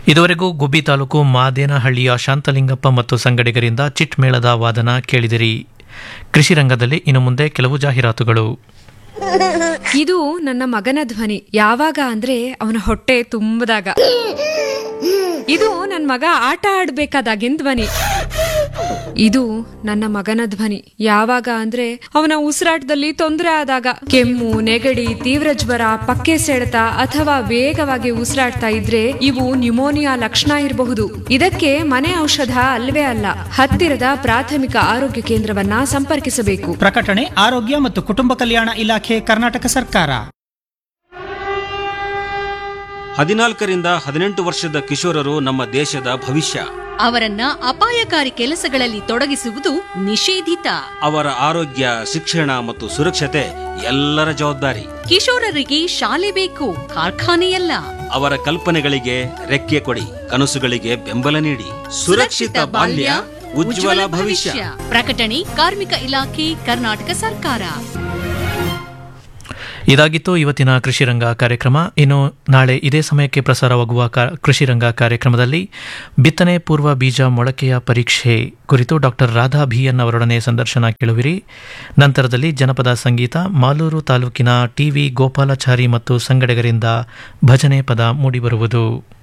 ಇದುವರೆಗೂ ಗುಬ್ಬಿ ತಾಲೂಕು ಮಾದೇನಹಳ್ಳಿಯ ಶಾಂತಲಿಂಗಪ್ಪ ಮತ್ತು ಸಂಗಡಿಗರಿಂದ ಚಿಟ್ ಮೇಳದ ವಾದನ ಕೇಳಿದಿರಿ ಕೃಷಿ ರಂಗದಲ್ಲಿ ಇನ್ನು ಮುಂದೆ ಕೆಲವು ಜಾಹೀರಾತುಗಳು ಇದು ನನ್ನ ಮಗನ ಧ್ವನಿ ಯಾವಾಗ ಅಂದ್ರೆ ಅವನ ಹೊಟ್ಟೆ ತುಂಬದಾಗ ಇದು ನನ್ನ ಮಗ ಆಟ ಆಡ್ಬೇಕಾದಾಗಿನ ಧ್ವನಿ ಇದು ನನ್ನ ಮಗನ ಧ್ವನಿ ಯಾವಾಗ ಅಂದ್ರೆ ಅವನ ಉಸಿರಾಟದಲ್ಲಿ ತೊಂದರೆ ಆದಾಗ ಕೆಮ್ಮು ನೆಗಡಿ ತೀವ್ರ ಜ್ವರ ಪಕ್ಕೆ ಸೆಳೆತ ಅಥವಾ ವೇಗವಾಗಿ ಉಸಿರಾಡ್ತಾ ಇದ್ರೆ ಇವು ನ್ಯುಮೋನಿಯಾ ಲಕ್ಷಣ ಇರಬಹುದು ಇದಕ್ಕೆ ಮನೆ ಔಷಧ ಅಲ್ವೇ ಅಲ್ಲ ಹತ್ತಿರದ ಪ್ರಾಥಮಿಕ ಆರೋಗ್ಯ ಕೇಂದ್ರವನ್ನ ಸಂಪರ್ಕಿಸಬೇಕು ಪ್ರಕಟಣೆ ಆರೋಗ್ಯ ಮತ್ತು ಕುಟುಂಬ ಕಲ್ಯಾಣ ಇಲಾಖೆ ಕರ್ನಾಟಕ ಸರ್ಕಾರ ಹದಿನಾಲ್ಕರಿಂದ ಹದಿನೆಂಟು ವರ್ಷದ ಕಿಶೋರರು ನಮ್ಮ ದೇಶದ ಭವಿಷ್ಯ ಅವರನ್ನ ಅಪಾಯಕಾರಿ ಕೆಲಸಗಳಲ್ಲಿ ತೊಡಗಿಸುವುದು ನಿಷೇಧಿತ ಅವರ ಆರೋಗ್ಯ ಶಿಕ್ಷಣ ಮತ್ತು ಸುರಕ್ಷತೆ ಎಲ್ಲರ ಜವಾಬ್ದಾರಿ ಕಿಶೋರರಿಗೆ ಶಾಲೆ ಬೇಕು ಕಾರ್ಖಾನೆಯಲ್ಲ ಅವರ ಕಲ್ಪನೆಗಳಿಗೆ ರೆಕ್ಕೆ ಕೊಡಿ ಕನಸುಗಳಿಗೆ ಬೆಂಬಲ ನೀಡಿ ಸುರಕ್ಷಿತ ಬಾಲ್ಯ ಉಜ್ವಲ ಭವಿಷ್ಯ ಪ್ರಕಟಣೆ ಕಾರ್ಮಿಕ ಇಲಾಖೆ ಕರ್ನಾಟಕ ಸರ್ಕಾರ ಇದಾಗಿತ್ತು ಇವತ್ತಿನ ಕೃಷಿ ರಂಗ ಕಾರ್ಯಕ್ರಮ ಇನ್ನು ನಾಳೆ ಇದೇ ಸಮಯಕ್ಕೆ ಪ್ರಸಾರವಾಗುವ ಕಾ- ಕೃಷಿ ರಂಗ ಕಾರ್ಯಕ್ರಮದಲ್ಲಿ ಬಿತ್ತನೆ ಪೂರ್ವ ಬೀಜ ಮೊಳಕೆಯ ಪರೀಕ್ಷೆ ಕುರಿತು ಡಾಕ್ಟರ್ ರಾಧಾ ಬಿಎನ್ ಅವರೊಡನೆ ಸಂದರ್ಶನ ಕೇಳುವಿರಿ ನಂತರದಲ್ಲಿ ಜನಪದ ಸಂಗೀತ ಮಾಲೂರು ತಾಲೂಕಿನ ಟಿವಿ ಗೋಪಾಲಾಚಾರಿ ಮತ್ತು ಸಂಗಡಿಗರಿಂದ ಭಜನೆ ಪದ ಮೂಡಿಬರುವುದು